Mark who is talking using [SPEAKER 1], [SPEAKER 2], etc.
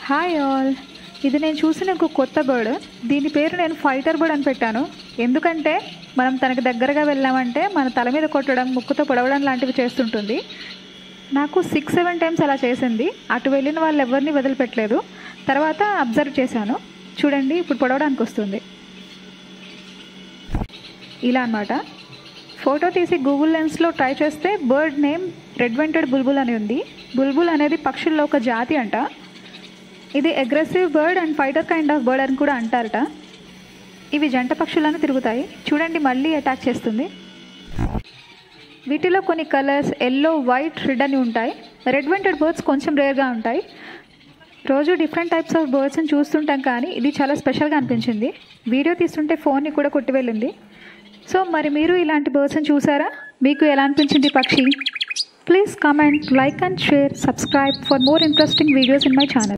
[SPEAKER 1] hi all ఇది నేను చూసిన ఒక కొత్త బర్డ్ దీని పేరు నేను ఫైటర్ బర్డ్ అని పెట్టాను ఎందుకంటే మనం తనకి దగ్గరగా వెళ్ళామంటే మన తల మీద కొట్టడం ముక్కుతో పొడవడం లాంటివి చేస్తుంటుంది నాకు సిక్స్ సెవెన్ టైమ్స్ అలా చేసింది అటు వెళ్ళిన వాళ్ళు ఎవరిని వదిలిపెట్టలేదు తర్వాత అబ్జర్వ్ చేశాను చూడండి ఇప్పుడు పొడవడానికి వస్తుంది ఇలా అన్నమాట ఫోటో తీసి గూగుల్ లెన్స్లో ట్రై చేస్తే bird name red vented bulbul అని ఉంది బుల్బుల్ అనేది పక్షుల్లో ఒక జాతి అంట ఇది aggressive bird and fighter kind of bird అని కూడా అంటారట ఇవి జంట పక్షులను తిరుగుతాయి చూడండి మళ్ళీ అటాక్ చేస్తుంది వీటిలో కొన్ని కలర్స్ ఎల్లో వైట్ రెడ్ అని ఉంటాయి రెడ్ వెంటెడ్ బర్డ్స్ కొంచెం రేర్గా ఉంటాయి రోజు డిఫరెంట్ టైప్స్ ఆఫ్ బర్డ్స్ని చూస్తుంటాం కానీ ఇది చాలా స్పెషల్గా అనిపించింది వీడియో తీస్తుంటే ఫోన్ని కూడా కొట్టివెళ్ళింది సో మరి మీరు ఇలాంటి బర్డ్స్ని చూసారా మీకు ఎలా అనిపించింది ఈ పక్షి please comment like and share subscribe for more interesting videos in my channel